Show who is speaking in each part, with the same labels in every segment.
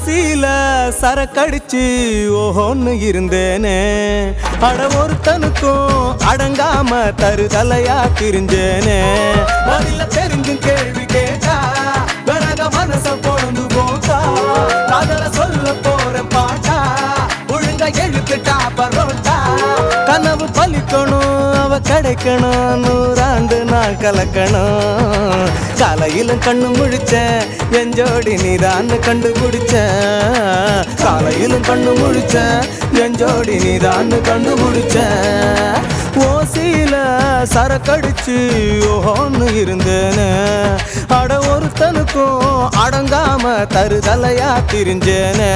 Speaker 1: ஓசியில சரக்கடிச்சு ஓஹோன்னு இருந்தேனே அட ஒருத்தனுக்கும் அடங்காம தருதலையா திரிஞ்சேனே பதில தெரிஞ்சும் கேள்வி கேட்டா விறக மனச பொழுது போட்டா காதல சொல்ல போற பாட்டா ஒழுங்கா எழுத்துட்டா பரோட்டா கனவு பலிக்கணும் அவ கிடைக்கணும் நூறாண்டு நான் கலக்கணும் காலையிலும் கண்ணு முழிச்சேன் என் ஜோடி நீதான் கண்டுபிடிச்சேன் காலையிலும் கண்ணு முழிச்சேன் என் ஜோடி நீதான் கண்டுபிடிச்சேன் ஓசியில சரக்கடிச்சு ஓஹோன்னு இருந்தேனே அட ஒருத்தனுக்கும் அடங்காம தருதலையா திரிஞ்சேனே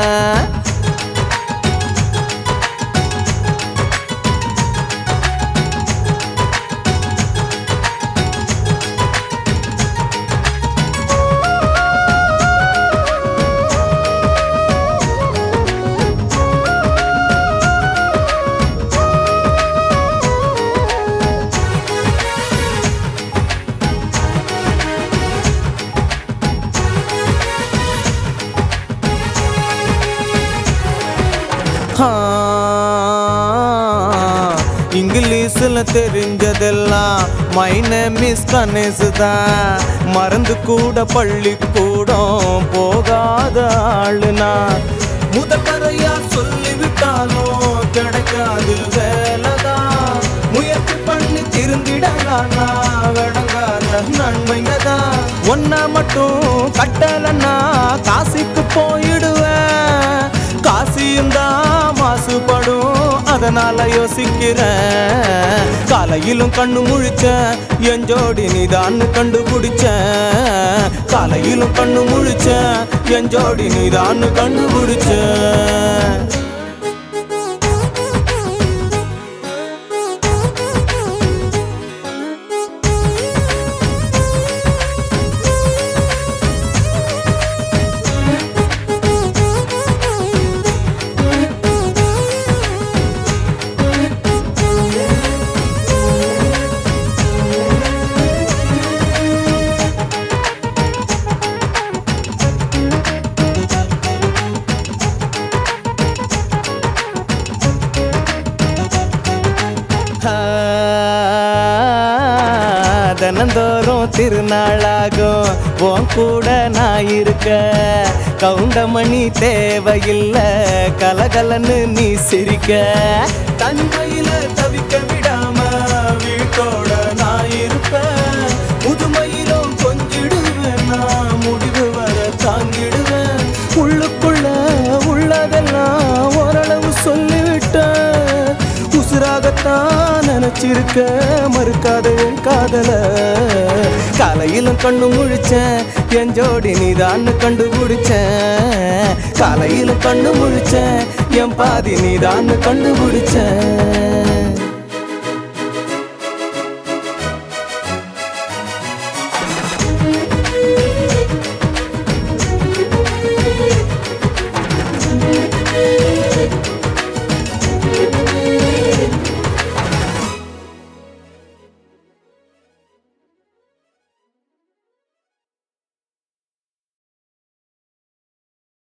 Speaker 1: இங்கிலீஷ்ல தெரிஞ்சதெல்லாம் மை நேம் இஸ் கணேசு தான் மறந்து கூட பள்ளிக்கூடம் போகாத ஆளுனா முதற்கரையா சொல்லிவிட்டாலும் கிடைக்காது வேலைதான் முயற்சி பண்ணி திருந்திடலாம் விளங்காத நன்மைங்க தான் ஒன்ன மட்டும் கட்டலன்னா காசிக்கு போயிடுவேன் காசியும் தான் மாசுபடும் அதனால யோசிக்கிறேன் காலையிலும் கண்ணு முழிச்சேன் என் ஜோடி நீதான் கண்டுபிடிச்சேன் காலையிலும் கண்ணு முழிச்சேன் என் ஜோடி நீதான் கண்டுபிடிச்சேன் தினந்தோறும் திருநாளாகும் உன் கூட நான் இருக்க கவுண்டமணி தேவையில்லை கலகலன்னு நீ சிரிக்க தனிமையில தவிக்க விடாம வீட்டோட நான் இருப்பேன் முதுமையிலும் கொஞ்சிடுவேன் நான் முடிவு வர தாங்கிடுவேன் உள்ளுக்குள்ள உள்ளதெல்லாம் ஓரளவு சொல்லிவிட்டேன் உசுராகத்தான் நினைச்சிருக்க மறுக்காத என் காதல காலையிலும் கண்ணு முழிச்சேன் என் ஜோடி நீதான் கண்டுபிடிச்சேன் காலையிலும் கண்ணு முழிச்சேன் என் பாதி நீதான் கண்டுபிடிச்சேன்